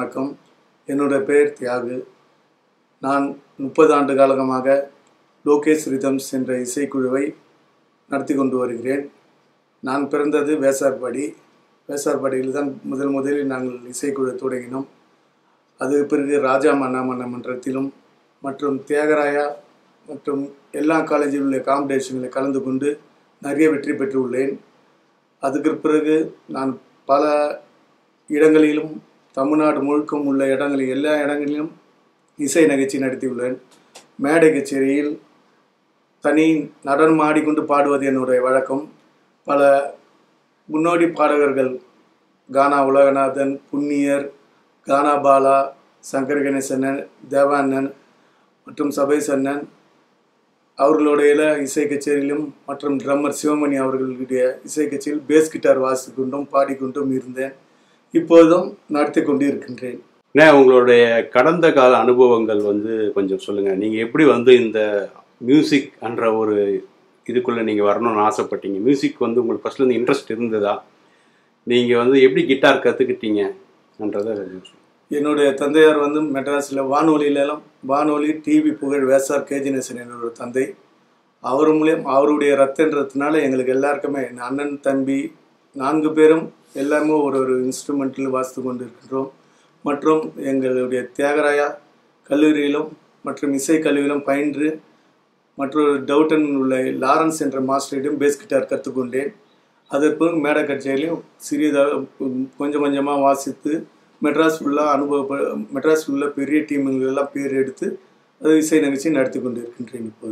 வணக்கம் என்னுடைய பெயர் தியாகு நான் முப்பது ஆண்டு காலமாக லோகேஷ் ரிதம்ஸ் என்ற இசைக்குழுவை நடத்தி கொண்டு வருகிறேன் நான் பிறந்தது வேசார்பாடி வேசார்பாடியில் தான் முதல் முதலில் நாங்கள் இசைக்குழு தொடங்கினோம் அது பிறகு ராஜா மன்னா மன்ன மன்றத்திலும் மற்றும் தியாகராயா மற்றும் எல்லா காலேஜில் உள்ள காம்படிஷனில் கலந்து கொண்டு நிறைய வெற்றி பெற்றுள்ளேன் அதுக்கு பிறகு நான் பல இடங்களிலும் தமிழ்நாடு முழுக்கம் உள்ள இடங்களில் எல்லா இடங்களிலும் இசை நிகழ்ச்சி நடத்தியுள்ளேன் மேடை கச்சேரியில் தனி நடனம் ஆடிக்கொண்டு பாடுவது என்னுடைய வழக்கம் பல முன்னோடி பாடகர்கள் கானா உலகநாதன் புண்ணியர் கானா பாலா சங்கர் கணேசண்ணன் தேவானன் மற்றும் சபேஷ் அண்ணன் அவர்களுடைய இசை கச்சேரியிலும் மற்றும் ட்ரம்மர் சிவமணி அவர்களுடைய இசை கச்சேரியில் பேஸ் கிட்டார் வாசிக்கொண்டும் பாடிக்கொண்டும் இருந்தேன் இப்போதும் நடத்தி கொண்டு இருக்கின்றேன் அண்ணே உங்களுடைய கடந்த கால அனுபவங்கள் வந்து கொஞ்சம் சொல்லுங்க நீங்க எப்படி வந்து இந்த மியூசிக் என்ற ஒரு இதுக்குள்ள நீங்க வரணும்னு ஆசைப்பட்டீங்க மியூசிக் வந்து உங்களுக்கு ஃபர்ஸ்ட்ல இருந்து இன்ட்ரெஸ்ட் இருந்ததா நீங்க வந்து எப்படி கிட்டார் கத்துக்கிட்டீங்கன்றத கொஞ்சம் சொல்லுங்க. என்னுடைய தந்தையார் வந்து மெட்ராஸில் வானொலியிலலாம் வானொலி டிவி புகழ் வேசார் கேஜினேசன் என்னோட தந்தை அவர் மூலியம் அவருடைய ரத்தன்றதுனால எங்களுக்கு எல்லாருக்குமே என் அண்ணன் தம்பி நான்கு பேரும் எல்லாருமே ஒரு ஒரு இன்ஸ்ட்ருமெண்ட்டில் வாசித்து கொண்டு இருக்கின்றோம் மற்றும் எங்களுடைய தியாகராயா கல்லூரியிலும் மற்றும் இசை கல்லூரியிலும் பயின்று மற்றொரு டவுட்டன் உள்ள லாரன்ஸ் என்ற மாஸ்டரிடம் பேஸ் கிட்டார் கற்றுக்கொண்டேன் அதற்கு மேடை கச்சேரியிலையும் சிறிதாக கொஞ்சம் கொஞ்சமாக வாசித்து மெட்ராஸ் ஃபுல்லாக அனுபவ மெட்ராஸ் ஃபுல்லாக பெரிய டீமுங்களெல்லாம் பேர் எடுத்து அது இசை நிகழ்ச்சி நடத்தி கொண்டு இருக்கின்றேன் இப்போது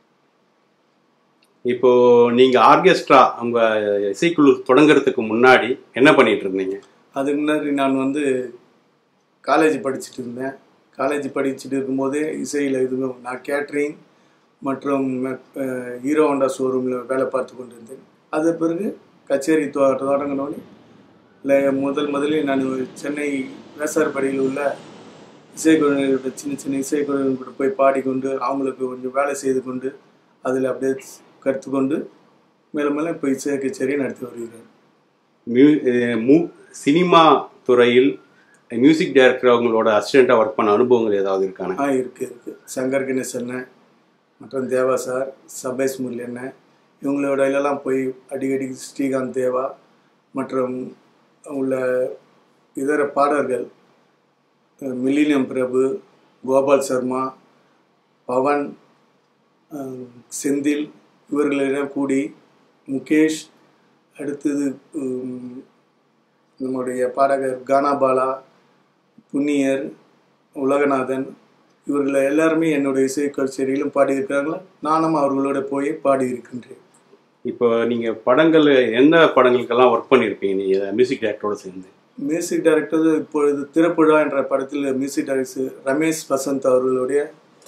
இப்போ நீங்க ஆர்கெஸ்ட்ரா உங்க இசைக்குழு தொடங்குறதுக்கு முன்னாடி என்ன பண்ணிட்டு இருந்தீங்க அதுக்கு முன்னாடி நான் வந்து காலேஜ் படிச்சுட்டு இருந்தேன் காலேஜ் படிச்சுட்டு இருக்கும்போதே இசையில் இதுவும் நான் கேட்ரிங் மற்றும் அஹ், ஹீரோ ஹோண்டா ஷோரூமில் வேலை பார்த்து கொண்டு இருந்தேன் அது பிறகு கச்சேரி தொ தொடங்கினோடனே இல்லை முதல் முதலில் நான் சென்னை வேசார்படியில் உள்ள இசைக்குழுவோட சின்ன சின்ன இசைக்குழு கூட போய் பாடிக்கொண்டு அவங்களுக்கு கொஞ்சம் வேலை செய்து கொண்டு அதில் அப்படியே கற்றுக்கொண்டு மேலும் மேலும் இப்போ இசை கச்சேரியை நடத்தி வருகிறேன் மியூ அஹ் மூ- சினிமா துறையில் மியூசிக் டைரக்டர் அவங்களோட அசிஸ்டண்ட்டாக ஒர்க் பண்ண அனுபவங்கள் ஏதாவது இருக்கானே ஆ இருக்கு இருக்கு சங்கர் கணேஷ் அண்ணன் மற்றும் தேவா சார் சபேஷ் முரளி அண்ணன் இவங்களோட இதெல்லாம் போய் அடிக்கடி ஸ்ரீகாந்த் தேவா மற்றும் உள்ள இதர பாடகர்கள் அஹ் மில்லினியம் பிரபு கோபால் சர்மா பவன் அஹ் செந்தில் இவர்களிடம் கூடி முகேஷ் அடுத்தது உம், நம்முடைய பாடகர் கானா பாலா புண்ணியர் உலகநாதன் இவர்கள் எல்லாருமே என்னுடைய இசை கச்சேரியிலும் பாடியிருக்கிறாங்களா நானும் அவர்களோட போய் பாடியிருக்கின்றேன் இப்போ நீங்க படங்கள் எந்த படங்களுக்கெல்லாம் ஒர்க் பண்ணியிருப்பீங்க நீங்க மியூசிக் டைரக்டரோட சேர்ந்து மியூசிக் டைரக்டர் இப்பொழுது திறப்புழா என்ற படத்தில் மியூசிக் டைரக்டர் ரமேஷ் வசந்த் அவர்களுடைய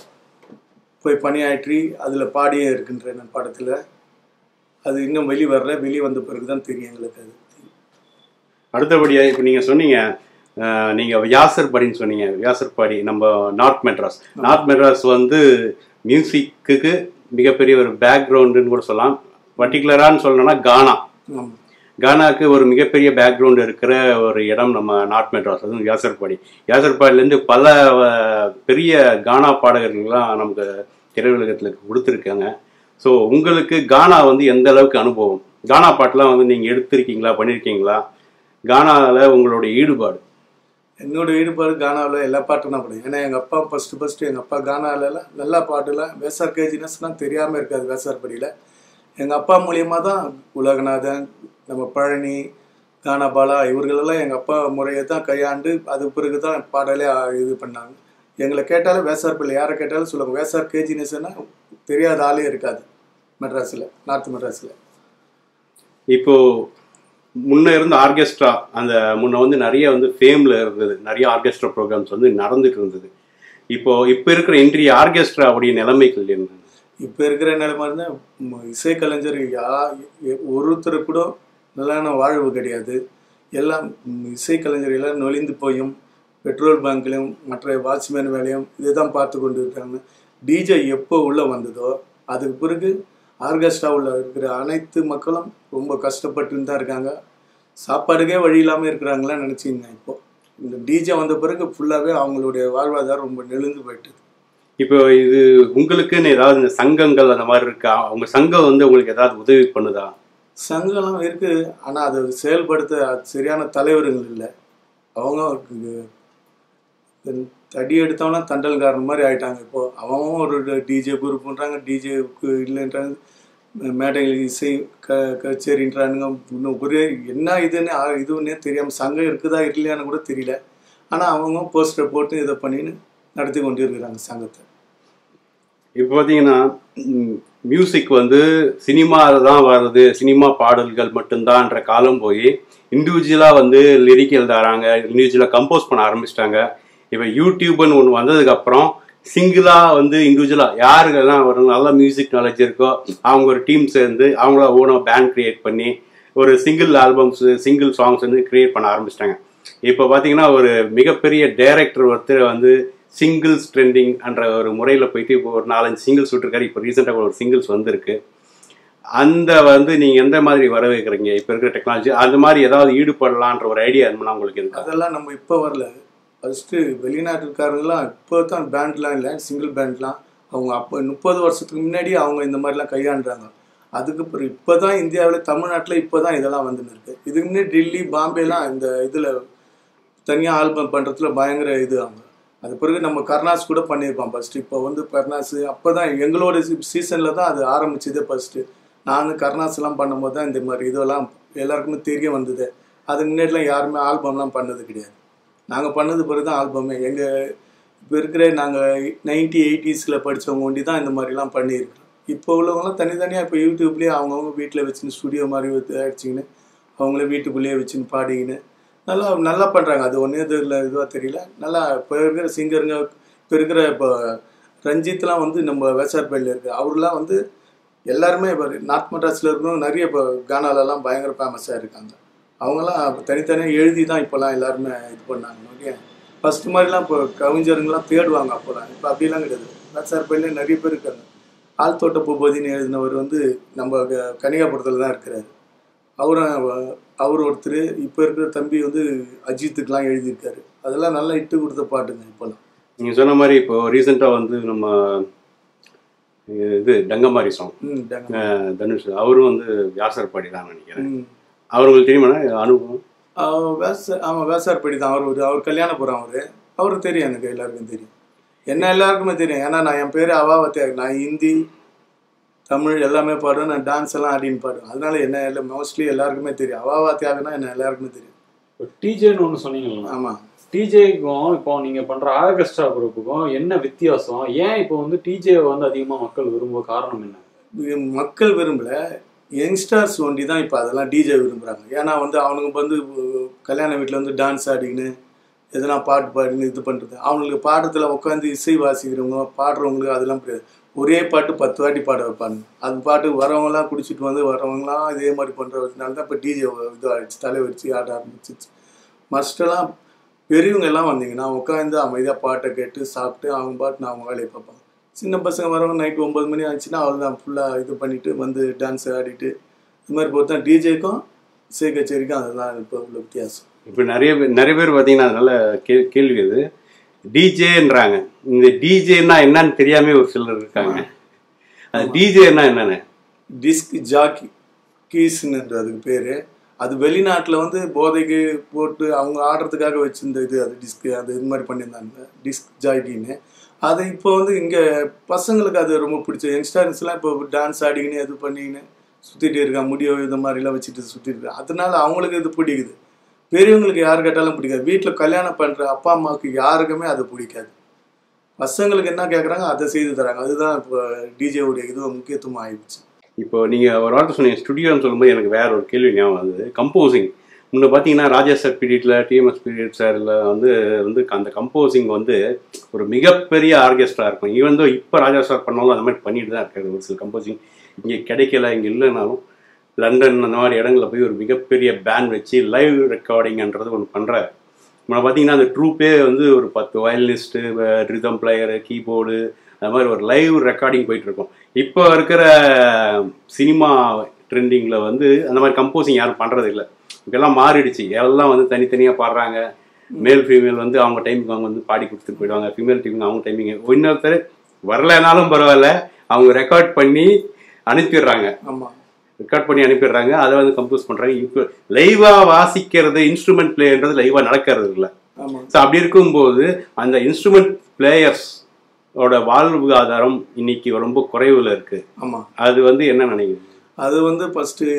போய் பணியாற்றி அதில் பாடியே இருக்கின்றேன் நான் படத்தில் அது இன்னும் வெளி வரல வெளியே வந்த பிறகு தான் தெரியும் எங்களுக்கு அது அடுத்தபடியா இப்போ நீங்க சொன்னீங்க அஹ், நீங்க வியாசர்பாடின்னு சொன்னீங்க வியாசர்பாடி நம்ம நார்த் மெட்ராஸ் நார்த் மெட்ராஸ் வந்து மியூசிக்கு மிகப்பெரிய ஒரு பேக்ரவுண்டுன்னு கூட சொல்லலாம் பர்டிகுலரான்னு சொல்லணும்னா கானா ஆமாம் கானாக்கு ஒரு மிகப்பெரிய பேக்ரவுண்ட் இருக்கிற ஒரு இடம் நம்ம நார்த் மெட்ராஸ் அதுவும் வியாசர்பாடி வியாசர்பாடிலேருந்து பல அஹ், பெரிய கானா பாடகர்கள்லாம் நமக்கு திரையுலகத்தில் கொடுத்துருக்காங்க ஸோ உங்களுக்கு கானா வந்து எந்த அளவுக்கு அனுபவம் கானா பாட்டெலாம் வந்து நீங்கள் எடுத்திருக்கீங்களா பண்ணியிருக்கீங்களா கானாவில் உங்களுடைய ஈடுபாடு என்னோட ஈடுபாடு கானாவில் எல்லா பாட்டும் நான் பாடுவேன் ஏன்னா எங்கள் அப்பா ஃபஸ்ட்டு ஃபஸ்ட்டு எங்கள் அப்பா கானாலலாம் நல்லா பாட்டுலாம் வேசார் கேஜினஸ்லாம் தெரியாமல் இருக்காது வேசார்படியில் எங்கள் அப்பா மூலியமாக தான் உலகநாதன் நம்ம பழனி கானா பாலா இவர்களெல்லாம் எங்கள் அப்பா முறையை தான் கையாண்டு அது பிறகு தான் பாடலே ஆ, இது பண்ணாங்க எங்களை கேட்டாலும் வேசார்பள்ளி யாரை கேட்டாலும் சொல்லுவாங்க வேசார் கேஜினஸ்னா தெரியாத ஆளே இருக்காது மெட்ராஸில் நார்த் மெட்ராஸில் இப்போ முன்ன இருந்த ஆர்கெஸ்ட்ரா அந்த முன்ன வந்து நிறைய வந்து ஃபேம்ல இருந்தது நிறைய ஆர்கெஸ்ட்ரா ப்ரோக்ராம்ஸ் வந்து நடந்துட்டு இருந்தது இப்போ இப்போ இருக்கிற இன்றைய ஆர்கெஸ்ட்ரா உடைய நிலைமைகள் என்ன இப்போ இருக்கிற நிலைமை இருந்தால் இசைக்கலைஞர் யா எ- ஒருத்தர் கூட நல்லான வாழ்வு கிடையாது எல்லாம் ம், இசைக்கலைஞர் எல்லாம் நொழிந்து போயும் பெட்ரோல் பங்க்லையும் மற்ற வாட்ச்மேன் வேலையும் இதை தான் பார்த்து கொண்டு இருக்காங்க டிஜே எப்போ உள்ளே வந்ததோ அதுக்கு பிறகு ஆர்கெஸ்ட்ரா உள்ள இருக்கிற அனைத்து மக்களும் ரொம்ப கஷ்டப்பட்டு தான் இருக்காங்க சாப்பாடுக்கே வழி இல்லாமல் இருக்கிறாங்களாம் நினச்சிங்க இப்போ இந்த டிஜே வந்த பிறகு ஃபுல்லாகவே அவங்களுடைய வாழ்வாதாரம் ரொம்ப நெழுந்து போயிட்டு இப்போ இது உங்களுக்குன்னு ஏதாவது இந்த சங்கங்கள் அந்த மாதிரி இருக்கா உங்க சங்கம் வந்து உங்களுக்கு ஏதாவது உதவி பண்ணுதா சங்கம்லாம் இருக்குது ஆனால் அதை செயல்படுத்த சரியான தலைவர்கள் இல்லை அவங்க தடி எடுத்தவனா தண்டல்காரன் மாதிரி ஆயிட்டாங்க இப்போ அவன் ஒரு டிஜே குரூப் பண்ணுறாங்க டிஜேக்கு இல்லைன்றாங்க மேடைகள் இசை க கச்சேரின்றானுங்க இன்னும் ஒரே என்ன இதுன்னு ஆ- இதுன்னே தெரியாமல் சங்கம் இருக்குதா இல்லையான்னு கூட தெரியல ஆனால் அவங்க போஸ்டர் போட்டு இதை பண்ணின்னு நடத்தி கொண்டு இருக்கிறாங்க சங்கத்தை இப்போ பார்த்தீங்கன்னா மியூசிக் வந்து சினிமாவில் தான் வருது சினிமா பாடல்கள் மட்டும்தான்ற காலம் போய் இண்டிவிஜுவலாக வந்து லிரிக் எழுதுறாங்க இண்டிவிஜுவலாக கம்போஸ் பண்ண ஆரம்பிச்சிட்டாங்க இப்போ யூடியூப்னு ஒன்று வந்ததுக்கப்புறம் சிங்கிளாக வந்து இண்டிவிஜுவலாக யாருக்கெல்லாம் ஒரு நல்ல மியூசிக் நாலேஜ் இருக்கோ அவங்க ஒரு டீம் சேர்ந்து அவங்கள ஓனாக பேண்ட் கிரியேட் பண்ணி ஒரு சிங்கிள் ஆல்பம்ஸ் சிங்கிள் சாங்ஸ் வந்து கிரியேட் பண்ண ஆரம்பிச்சிட்டாங்க இப்போ பார்த்தீங்கன்னா ஒரு மிகப்பெரிய டைரக்டர் ஒருத்தர் வந்து சிங்கிள்ஸ் ட்ரெண்டிங் என்ற ஒரு முறையில் போயிட்டு இப்போ ஒரு நாலஞ்சு சிங்கிள்ஸ் விட்டுருக்காரு இப்போ ரீசெண்டாக ஒரு சிங்கிள்ஸ் வந்திருக்கு அந்த வந்து நீங்கள் எந்த மாதிரி வரவேற்கிறீங்க இப்போ இருக்கிற டெக்னாலஜி அந்த மாதிரி ஏதாவது ஈடுபடலான்ற ஒரு ஐடியா என்னன்னா உங்களுக்கு இருக்கா அதெல்லாம் நம்ம இப்போ வரல ஃபஸ்ட்டு வெளிநாட்டுக்காரங்களாம் இப்போ தான் பேண்ட்லாம் இல்லை சிங்கிள் பேண்ட்லாம் அவங்க அப்போ முப்பது வருஷத்துக்கு முன்னாடி அவங்க இந்த மாதிரிலாம் கையாண்டுறாங்க அதுக்கு பிறகு இப்போ தான் இந்தியாவில் தமிழ்நாட்டில் இப்போ தான் இதெல்லாம் வந்துன்னு இருக்கு இதுக்கு முன்னாடி டெல்லி பாம்பேலாம் இந்த இதில் தனியாக ஆல்பம் பண்ணுறதுல பயங்கர இது அவங்க அது பிறகு நம்ம கர்னாஸ் கூட பண்ணியிருப்போம் ஃபஸ்ட்டு இப்போ வந்து கர்னாஸ் அப்போ தான் எங்களோட சீசனில் தான் அது ஆரம்பிச்சதே ஃபஸ்ட்டு நான் கர்னாஸ்லாம் பண்ணும்போது தான் இந்த மாதிரி இதெல்லாம் எல்லாருக்குமே தெரிய வந்தது அதுக்கு முன்னாடிலாம் யாருமே ஆல்பம்லாம் பண்ணது கிடையாது நாங்கள் பண்ணது பிறகு தான் ஆல்பமே எங்கள் இப்போ இருக்கிற நாங்கள் நைன்டி எயிட்டிஸில் படித்தவங்க ஒண்டி தான் இந்த மாதிரிலாம் பண்ணியிருக்கிறோம் இப்போ உள்ளவங்களாம் தனித்தனியாக இப்போ யூடியூப்லேயே அவங்கவுங்க வீட்டில் வச்சுன்னு ஸ்டுடியோ மாதிரி வச்சு அடிச்சிக்கின்னு அவங்களே வீட்டுக்குள்ளேயே வச்சுன்னு பாடிக்கின்னு நல்லா நல்லா பண்ணுறாங்க அது ஒன்றே இதில் இதுவாக தெரியல நல்லா இப்போ இருக்கிற சிங்கருங்க இப்போ இருக்கிற இப்போ ரஞ்சித்லாம் வந்து நம்ம வேசார்பேட்டில் இருக்கு அவர்லாம் வந்து எல்லாருமே இப்போ நார்த் மெட்ராஸில் இருக்கிறவங்க நிறைய இப்போ கானாலெல்லாம் பயங்கர ஃபேமஸாக இருக்காங்க அவங்களாம் தனித்தனியாக எழுதி தான் இப்போலாம் எல்லாருமே இது பண்ணாங்க ஓகே ஃபஸ்ட்டு மாதிரிலாம் இப்போ கவிஞருங்கெல்லாம் தேடுவாங்க அப்போலாம் இப்போ அப்படிலாம் கிடையாது வேசார்பேட்டில் நிறைய பேர் இருக்காங்க ஆள் தோட்ட பூபதினு எழுதினவர் வந்து நம்ம க- கனிகாபுரத்தில் தான் இருக்கிறாரு அவரும் அவ- அவர் ஒருத்தர் இப்போ இருக்கிற தம்பி வந்து அஜித்துக்கெலாம் எழுதியிருக்காரு அதெல்லாம் நல்லா இட்டு கொடுத்த பாட்டுங்க இப்போலாம் நீங்கள் சொன்ன மாதிரி இப்போ ரீசெண்டாக வந்து நம்ம இது டங்கமாரி சாங் ம் டங்க. தனுஷ் அவரும் வந்து வியாசர் பாடி தான் நினைக்கிறேன் ம் அவங்களுக்கு தெரியுமா அனுபவம் அவர் வேச ஆமாம் வேசார்படி தான் அவர் ஒரு அவர் கல்யாணபுரம் அவர் அவர் தெரியும் எனக்கு எல்லாருக்கும் தெரியும் என்ன எல்லாருக்குமே தெரியும் ஏன்னா நான் என் பேர் அவாவத்தியா நான் ஹிந்தி தமிழ் எல்லாமே பாடுவேன் நான் டான்ஸ் எல்லாம் ஆடின்னு பாடுவேன் அதனால என்ன எல்லாம் மோஸ்ட்லி எல்லாருக்குமே தெரியும் அவாவா தியாகனா என்ன எல்லாருக்குமே தெரியும் டிஜேன்னு ஒன்று சொன்னீங்களா ஆமாம் டிஜேக்கும் இப்போ நீங்க பண்ற ஆர்கெஸ்ட்ரா குரூப்புக்கும் என்ன வித்தியாசம் ஏன் இப்போ வந்து டிஜே வந்து அதிகமா மக்கள் விரும்ப காரணம் என்ன இது மக்கள் விரும்பல யங்ஸ்டர்ஸ் ஒண்டி தான் இப்போ அதெல்லாம் டிஜே விரும்புகிறாங்க ஏன்னா வந்து அவனுங்க வந்து அஹ், கல்யாண வீட்டில் வந்து டான்ஸ் ஆடிக்கின்னு எதனா பாட்டு பாடின்னு இது பண்ணுறது அவங்களுக்கு பாடத்தில் உட்காந்து இசை வாசிக்கிறவங்க பாடுறவங்களுக்கு அதெல்லாம் புரியாது ஒரே பாட்டு பத்து வாட்டி பாட வைப்பாங்க அது பாட்டு வரவங்களாம் குடிச்சிட்டு வந்து வரவங்களாம் இதே மாதிரி பண்ணுறதுனால தான் இப்போ டிஜே இது ஆயிடுச்சு தலை வச்சு ஆட ஆரம்பிச்சிச்சு மஸ்டெல்லாம் பெரியவங்க எல்லாம் வந்தீங்கன்னா உட்காந்து அமைதியாக பாட்டை கேட்டு சாப்பிட்டு அவங்க பாட்டு அவங்க வேலையை பார்ப்பாங்க சின்ன பசங்க வரவங்க நைட் ஒம்பது மணி ஆச்சுன்னா அவ்வளோதான் ஃபுல்லாக இது பண்ணிட்டு வந்து டான்ஸ் ஆடிட்டு இது மாதிரி பொறுத்தா டிஜேக்கும் இசை கச்சேரிக்கும் அதுதான் இப்போ உள்ள வித்தியாசம் இப்போ நிறைய பேர் நிறைய பேர் பார்த்தீங்கன்னா அதனால கே கேள்வி அது டிஜேன்றாங்க இந்த டிஜேன்னா என்னன்னு தெரியாம ஒரு சிலர் இருக்காங்க அது டிஜேன்னா என்னன்னு டிஸ்க் ஜாக்கி கீஸ்ன்னுன்ற அதுக்கு பேர் அது வெளிநாட்டில் வந்து போதைக்கு போட்டு அவங்க ஆடுறதுக்காக வச்சிருந்த இது அது டிஸ்க் அது இது மாதிரி பண்ணியிருந்தாங்க டிஸ்க் ஜாக்கின்னு அது இப்போ வந்து இங்கே பசங்களுக்கு அது ரொம்ப பிடிச்ச யங்ஸ்டர்ஸ்லாம் இப்போ டான்ஸ் ஆடிக்கின்னு இது பண்ணிக்கின்னு சுற்றிட்டு இருக்காங்க முடியோ இந்த மாதிரிலாம் வச்சுட்டு சுற்றிட்டு இருக்காங்க அதனால அவங்களுக்கு இது பிடிக்குது பெரியவங்களுக்கு யார் கேட்டாலும் பிடிக்காது வீட்டில் கல்யாணம் பண்ணுற அப்பா அம்மாவுக்கு யாருக்குமே அது பிடிக்காது பசங்களுக்கு என்ன கேட்குறாங்க அதை செய்து தராங்க அதுதான் இப்போ டிஜேவுடைய இது முக்கியத்துவம் ஆயிடுச்சு இப்போ நீங்க ஒரு வார்த்தை சொன்னீங்க ஸ்டுடியோன்னு சொல்லும்போது எனக்கு வேற ஒரு கேள்வி ஞாபகம் வந்தது கம்போசிங் முன்ன பார்த்தீங்கன்னா ராஜா சார் பீரியட்ல டிஎம்எஸ் பீரியட் சார்ல வந்து வந்து அந்த கம்போசிங் வந்து ஒரு மிகப்பெரிய ஆர்கெஸ்ட்ரா இருக்கும் ஈவன் தோ இப்போ ராஜா சார் பண்ணாலும் அந்த மாதிரி பண்ணிட்டு தான் இருக்காரு ஒரு சில கம்போசிங் இங்கே கிடைக்கல இங்கே இல்லைனாலும் லண்டன் அந்த மாதிரி இடங்கள்ல போய் ஒரு மிகப்பெரிய பேண்ட் வச்சு லைவ் ரெக்கார்டிங்ன்றது ஒன்று பண்ணுறாரு நம்ம பார்த்தீங்கன்னா அந்த ட்ரூப்பே வந்து ஒரு பத்து வயலினிஸ்ட்டு ரிதம் பிளேயரு கீபோர்டு அது மாதிரி ஒரு லைவ் ரெக்கார்டிங் போயிட்டு இருக்கும் இப்போ இருக்கிற சினிமா ட்ரெண்டிங்கில் வந்து அந்த மாதிரி கம்போசிங் யாரும் பண்ணுறது இல்லை இப்பெல்லாம் மாறிடுச்சு எல்லாம் வந்து தனித்தனியாக பாடுறாங்க மேல் ஃபீமேல் வந்து அவங்க டைமுக்கு அவங்க வந்து பாடி கொடுத்துட்டு போயிடுவாங்க ஃபீமேல் டீமுக்கு அவங்க டைமிங் இன்னொருத்தர் வரலைனாலும் பரவாயில்ல அவங்க ரெக்கார்ட் பண்ணி அனுப்பிடுறாங்க ஆமா ரெக்கார்ட் பண்ணி அனுப்பிடுறாங்க அதை வந்து கம்போஸ் பண்றாங்க இப்போ லைவா வாசிக்கிறது இன்ஸ்ட்ருமெண்ட் பிளேன்றது லைவா நடக்கிறது இல்லை ஆமா ஸோ அப்படி இருக்கும்போது அந்த இன்ஸ்ட்ருமெண்ட் பிளேயர்ஸ் ஓட வாழ்வாதாரம் இன்னைக்கு ரொம்ப குறைவுல இருக்கு ஆமா அது வந்து என்ன நினைக்கிறீங்க அது வந்து ஃபஸ்ட்டு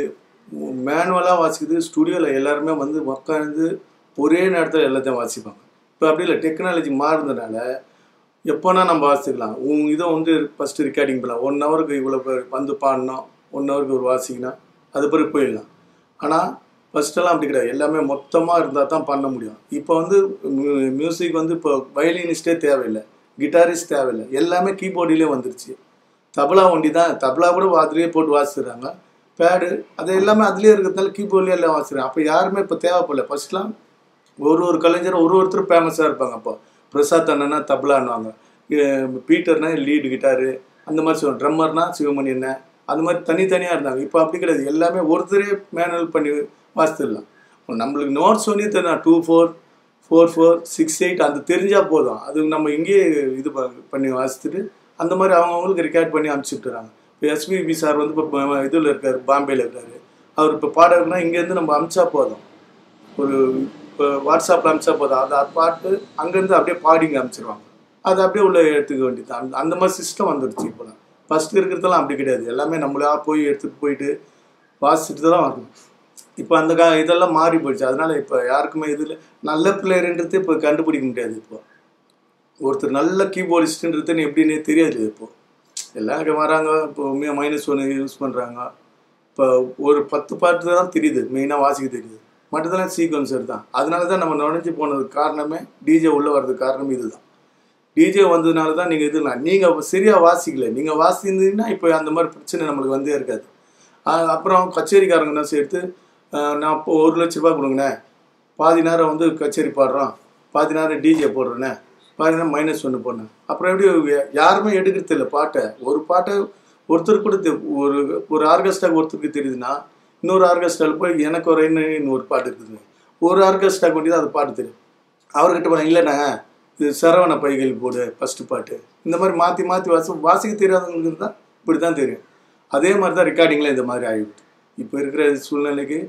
மேனுவலாக வாசிக்குது ஸ்டுடியோவில் எல்லாருமே வந்து உட்காந்து ஒரே நேரத்தில் எல்லாத்தையும் வாசிப்பாங்க இப்போ அப்படி இல்லை டெக்னாலஜி மாறுனதுனால எப்போனா நம்ம வாசிக்கலாம் உன் இதை வந்து ஃபஸ்ட்டு ரெக்கார்டிங் பண்ணலாம் ஒன் ஹவருக்கு இவ்வளோ பேர் வந்து பாடினோம் ஒன் ஹவருக்கு ஒரு வாசிக்கணும் அது பிறகு போயிடலாம் ஆனால் ஃபஸ்ட்டெல்லாம் அப்படி கிடையாது எல்லாமே மொத்தமாக இருந்தால் தான் பண்ண முடியும் இப்போ வந்து மியூசிக் வந்து இப்போ வயலினிஸ்டே தேவையில்லை கிட்டாரிஸ்ட் தேவையில்லை எல்லாமே கீபோர்டிலே வந்துருச்சு தபலா ஒண்டி தான் தபலா கூட அதுலேயே போட்டு வாசிடுறாங்க பேடு அது எல்லாமே அதுலேயே இருக்கிறதுனால கீபோர்ட்லேயே எல்லாம் வாசிடுறாங்க அப்போ யாருமே இப்போ தேவைப்படல ஃபர்ஸ்ட்லாம் ஒரு ஒரு கலைஞர் ஒரு ஒருத்தர் ஃபேமஸாக இருப்பாங்க அப்போ பிரசாத் அண்ணனா தபலான்னுவாங்க இ- பீட்டர்னா லீடு கிட்டாரு அந்த மாதிரி சொல்லுவாங்க ட்ரம்மர்னா சிவமணி என்ன அந்த மாதிரி தனித்தனியாக இருந்தாங்க இப்போ அப்படி கிடையாது எல்லாமே ஒருத்தரே மேனுவல் பண்ணி வாசித்துடலாம் இப்போ நம்மளுக்கு நோட்ஸ் சொல்லி தெரியும் two four four four six eight அது தெரிஞ்சால் போதும் அது நம்ம இங்கேயே இது ப- பண்ணி வாசித்துட்டு அந்த மாதிரி அவங்கவுங்களுக்கு ரெக்கார்ட் பண்ணி அனுப்பிச்சுட்டுறாங்க இப்போ எஸ்பிபி சார் வந்து இப்போ இதில் இருக்கார் பாம்பேயில் இருக்காரு அவர் இப்போ பாடகர்னா இங்கேருந்து நம்ம அனுப்பிச்சா போதும் ஒரு இப்போ வாட்ஸ்அப்பில் அனுப்பிச்சா போதும் அது அது பாட்டு அங்கேருந்து அப்படியே பாடிங்க அனுப்பிச்சிருவாங்க அது அப்படியே உள்ள எடுத்துக்க வேண்டியது அந்த அந்த மாதிரி சிஸ்டம் வந்துருச்சு இப்போலாம் ஃபஸ்ட்டு இருக்கிறதெல்லாம் அப்படி கிடையாது எல்லாமே நம்மளா போய் எடுத்துகிட்டு போயிட்டு வாசிச்சுட்டு தான் வரணும் இப்போ அந்த கா இதெல்லாம் மாறி போயிடுச்சு அதனால இப்போ யாருக்குமே இதில் நல்ல பிளேயர்ன்றது இப்போ கண்டுபிடிக்க முடியாது இப்போ ஒருத்தர் நல்ல கீபோர்டிஸ்ட்ன்றது எப்படின்னே தெரியாது இப்போ எல்லாம் இங்கே வராங்க இப்போ மைனஸ் ஒன்று யூஸ் பண்ணுறாங்க இப்போ ஒரு பத்து பாட்டு தான் தெரியுது மெயினாக வாசிக்க தெரியுது மற்றதெல்லாம் சீக்வன்சர் தான் அதனால தான் நம்ம நுழைஞ்சு போனதுக்கு காரணமே டிஜே உள்ளே வர்றதுக்கு காரணம் இதுதான் டிஜே வந்ததுனால தான் நீங்கள் இது நீங்கள் சரியாக வாசிக்கல நீங்கள் வாசியிருந்தீங்கன்னா இப்போ அந்த மாதிரி பிரச்சனை நம்மளுக்கு வந்தே இருக்காது ஆஹ் அப்புறம் கச்சேரிக்காரங்க என்ன சேர்த்து ஆஹ் நான் இப்போ ஒரு லட்ச ரூபாய் கொடுங்கண்ணே பாதி நேரம் வந்து கச்சேரி பாடுறோம் பாதி நேரம் டிஜே போடுறேண்ணே பாதி நேரம் மைனஸ் ஒன்று போடுறேன் அப்புறம் எப்படி யாருமே எடுக்கிறது இல்லை பாட்டை ஒரு பாட்டை ஒருத்தர் கூட தெ- ஒரு ஒரு ஆர்கெஸ்ட்ராக்கு ஒருத்தருக்கு தெரியுதுன்னா இன்னொரு ஆர்கெஸ்ட்ராவில் போய் எனக்கு ஒரு இன்னும் இன்னொரு பாட்டு இருக்குதுங்க ஒரு ஆர்கெஸ்ட்ரா கொண்டு தான் அது பாட்டு தெரியும் அவர்கிட்ட போனேன் இல்லைண்ணா இது சரவண பைகள் போடு ஃபஸ்ட்டு பாட்டு இந்த மாதிரி மாற்றி மாற்றி வாசி வாசிக்க தெரியாதவங்களுக்கு தான் இப்படி தான் தெரியும் அதே மாதிரி தான் ரெக்கார்டிங்கில் இந்த மாதிரி ஆகிடுது இப்போ இருக்கிற சூழ்நிலைக்கு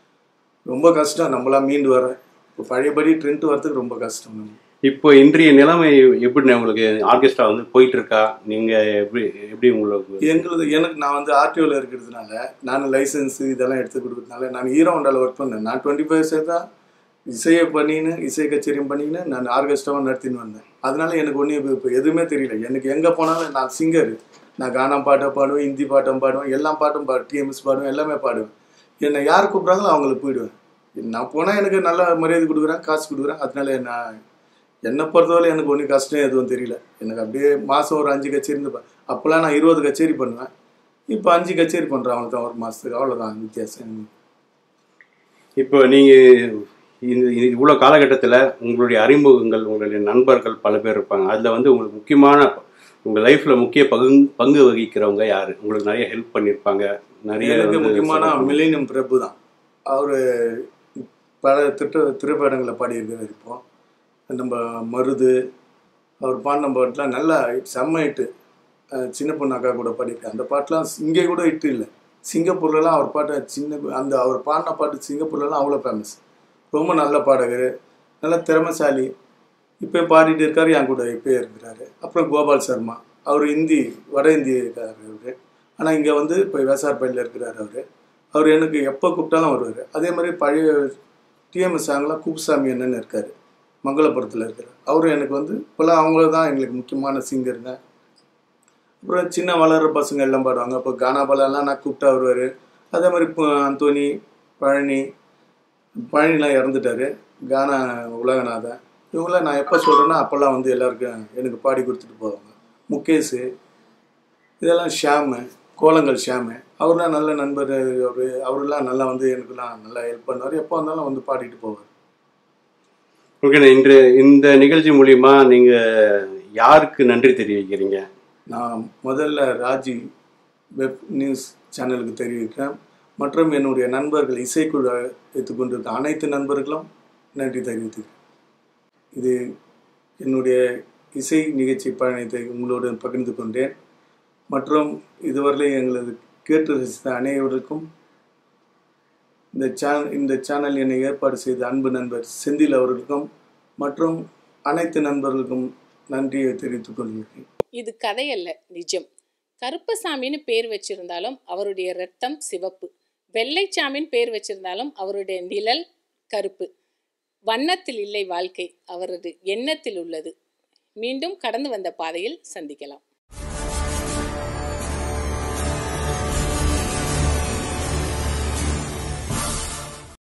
ரொம்ப கஷ்டம் நம்மளா மீண்டு வர இப்போ பழையபடி ட்ரெண்ட் வரதுக்கு ரொம்ப கஷ்டம் நம்ம இப்போ இன்றைய நிலைமை எப்படி உங்களுக்கு ஆர்கெஸ்ட்ரா வந்து போயிட்டு இருக்கா நீங்க எப்படி எப்படி உங்களுக்கு எங்களுது எனக்கு நான் வந்து ஆர்டிஓவில் இருக்கிறதுனால நான் லைசன்ஸ் இதெல்லாம் எடுத்து கொடுக்கறதுனால நான் ஹீரோ ஹோண்டாவில் ஒர்க் பண்ணேன் நான் டுவெண்ட்டி ஃபைவ் இயர்ஸ் தான் இசையை பண்ணின்னு இசை கச்சேரியும் பண்ணின்னு நான் ஆர்கெஸ்ட்ராவும் நடத்தின்னு வந்தேன் அதனால எனக்கு ஒன்றும் இப்போ எதுவுமே தெரியல எனக்கு எங்கே போனாலும் நான் சிங்கர் நான் கானா பாட்டை பாடுவேன் ஹிந்தி பாட்டம் பாடுவேன் எல்லா பாட்டும் பாடு டிஎம்எஸ் பாடுவேன் எல்லாமே பாடுவேன் என்னை யார் கூப்பிட்றாங்களோ அவங்களுக்கு போயிடுவேன் நான் போனால் எனக்கு நல்ல மரியாதை கொடுக்குறேன் காசு கொடுக்குறேன் அதனால நான் என்னை பொறுத்தவரை எனக்கு ஒன்றும் கஷ்டம் எதுவும் தெரியல எனக்கு அப்படியே மாதம் ஒரு அஞ்சு கச்சேரி இருந்து ப- அப்போல்லாம் நான் இருபது கச்சேரி பண்ணுவேன் இப்போ அஞ்சு கச்சேரி பண்ணுறேன் அவ்வளோ தான் ஒரு மாதத்துக்கு அவ்வளோதான் வித்தியாசம் இப்போ நீங்க இந்த இவ்வளோ காலகட்டத்தில் உங்களுடைய அறிமுகங்கள் உங்களுடைய நண்பர்கள் பல பேர் இருப்பாங்க அதில் வந்து உங்களுக்கு முக்கியமான உங்கள் லைஃப்பில் முக்கிய பங்கு பங்கு வகிக்கிறவங்க யார் உங்களுக்கு நிறைய ஹெல்ப் பண்ணியிருப்பாங்க நிறைய எனக்கு வந்து முக்கியமான support மில்லினியம் பிரபு தான் அவர் பல திட்ட திரைப்படங்களை பாடியிருக்கிறார் இப்போ நம்ம மருது அவர் பாடின பாட்டுலாம் நல்லா செம்ம ஹிட்டு சின்ன பொண்ணு அக்கா கூட பாடியிருக்கேன் அந்த பாட்டுலாம் இங்கே கூட ஹிட்டு இல்லை சிங்கப்பூர்லலாம் அவர் பாட்டு சின்ன அந்த அவர் பாடின பாட்டு சிங்கப்பூர்லலாம் அவ்வளோ ஃபேமஸ் ரொம்ப நல்ல பாடகர் நல்ல திறமைசாலி இப்போ பாடிட்டு இருக்காரு என் கூட இப்போ இருக்கிறாரு அப்புறம் கோபால் சர்மா அவர் இந்தி வட இந்தியக்காரர் அவர் ஆனால் இங்கே வந்து இப்போ விவசாயப்பள்ளியில் இருக்கிறார் அவர் அவர் எனக்கு எப்போ கூப்பிட்டாலும் வருவார் அதே மாதிரி பழைய டிஎம்எஸ் சாங்லாம் குப்புசாமி என்னன்னு இருக்கார் மங்களபுரத்தில் இருக்கிறார் அவரும் எனக்கு வந்து இப்போல்லாம் அவங்கள தான் எங்களுக்கு முக்கியமான சிங்கருங்க அப்புறம் சின்ன வளர்கிற பசங்க எல்லாம் பாடுவாங்க இப்போ கானா பாலெல்லாம் நான் கூப்பிட்டா வருவார் அதே மாதிரி இப்போ அந்தோனி பழனி பழனிலாம் இறந்துட்டாரு கானா உலகநாதன் இவங்களாம் நான் எப்போ சொல்கிறேன்னா அப்போல்லாம் வந்து எல்லாருக்கும் எனக்கு பாடி கொடுத்துட்டு போவாங்க முகேஷ் இதெல்லாம் ஷியாமு கோலங்கள் ஷியாமு அவர்லாம் நல்ல நண்பர் அவர் அவரெல்லாம் நல்லா வந்து எனக்குலாம் நல்லா ஹெல்ப் பண்ணுவார் எப்போ வந்தாலும் வந்து பாடிட்டு போவார் ஓகே இன்று இந்த நிகழ்ச்சி மூலியமா நீங்க யாருக்கு நன்றி தெரிவிக்கிறீங்க நான் முதல்ல ராஜி வெப் நியூஸ் சேனலுக்கு தெரிவிக்கிறேன் மற்றும் என்னுடைய நண்பர்கள் இசைக்குழு வைத்துக் கொண்டிருக்க அனைத்து நண்பர்களும் நன்றி தெரிவித்துக்கிறேன் இது என்னுடைய இசை நிகழ்ச்சி பயணத்தை உங்களோடு பகிர்ந்து கொண்டேன் மற்றும் இதுவரை எங்களது கேட்டு ரசித்த அனைவருக்கும் இந்த சேனல் இந்த சேனல் என்னை ஏற்பாடு செய்த அன்பு நண்பர் செந்தில் அவர்களுக்கும் மற்றும் அனைத்து நண்பர்களுக்கும் நன்றியை தெரிவித்துக் கொள்கிறேன் இது கதையல்ல நிஜம் கருப்பசாமின்னு பேர் வச்சிருந்தாலும் அவருடைய ரத்தம் சிவப்பு வெள்ளைச்சாமின்னு பேர் வச்சிருந்தாலும் அவருடைய நிழல் கருப்பு வண்ணத்தில் இல்லை வாழ்க்கை அவரது எண்ணத்தில் உள்ளது மீண்டும் கடந்து வந்த பாதையில் சந்திக்கலாம்